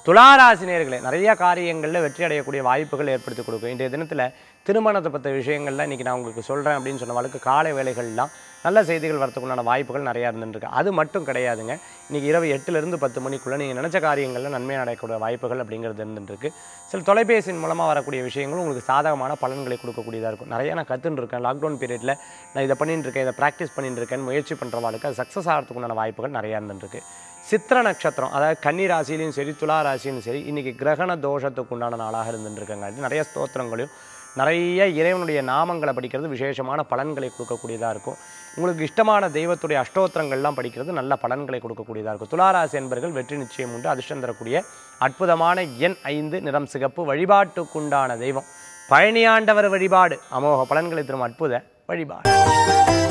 துளாராசினியர்களே நிறைய காரியங்களில் வெற்றி அடையக்கூடிய வாய்ப்புகள் ஏற்படுத்தி கொடுக்கும் இன்றைய தினத்தில் திருமணத்தை பற்ற விஷயங்கள்ல இன்றைக்கி நான் உங்களுக்கு சொல்கிறேன் அப்படின்னு சொன்ன வாழ்க்கை காலை வேலைகள்லாம் நல்ல செய்திகள் வரத்துக்குண்டான வாய்ப்புகள் நிறையா இருந்துருக்கு அது மட்டும் கிடையாதுங்க இன்றைக்கி இரவு எட்டுலேருந்து பத்து மணிக்குள்ளே நீங்கள் நினச்ச காரியங்களில் நன்மை அடையக்கூடிய வாய்ப்புகள் அப்படிங்கிறது இருந்துருக்கு சில தொலைபேசியின் மூலமாக வரக்கூடிய விஷயங்கள் உங்களுக்கு சாதகமான பலன்களை கொடுக்கக்கூடியதாக இருக்கும் நிறைய நான் கற்றுன்னு இருக்கேன் லாக்டவுன் பீரியடில் நான் இதை பண்ணிட்டு இருக்கேன் இதை ப்ராக்டிஸ் பண்ணிட்டு இருக்கேன் முயற்சி பண்ணுறவாளுக்கு அது சக்ஸஸ் ஆகிறதுக்குண்டான வாய்ப்புகள் நிறையா இருந்துருக்கு சித்திர நட்சத்திரம் அதாவது கன்னி ராசிலையும் சரி துலா ராசியும் சரி இன்றைக்கி கிரகண தோஷத்துக்கு உண்டான நாளாக இருந்துருக்கங்க நிறைய ஸ்தோத்திரங்களையும் நிறைய இறைவனுடைய நாமங்களை படிக்கிறது விசேஷமான பலன்களை கொடுக்கக்கூடியதாக இருக்கும் உங்களுக்கு இஷ்டமான தெய்வத்துடைய அஷ்டோத்திரங்கள்லாம் படிக்கிறது நல்ல பலன்களை கொடுக்கக்கூடியதாக இருக்கும் துளாராசி என்பர்கள் வெற்றி நிச்சயம் உண்டு அதிர்ஷ்டம் தரக்கூடிய அற்புதமான எண் ஐந்து நிறம் சிகப்பு வழிபாட்டுக்குண்டான தெய்வம் பழனியாண்டவர் வழிபாடு அமோக பலன்களை தரும் அற்புத வழிபாடு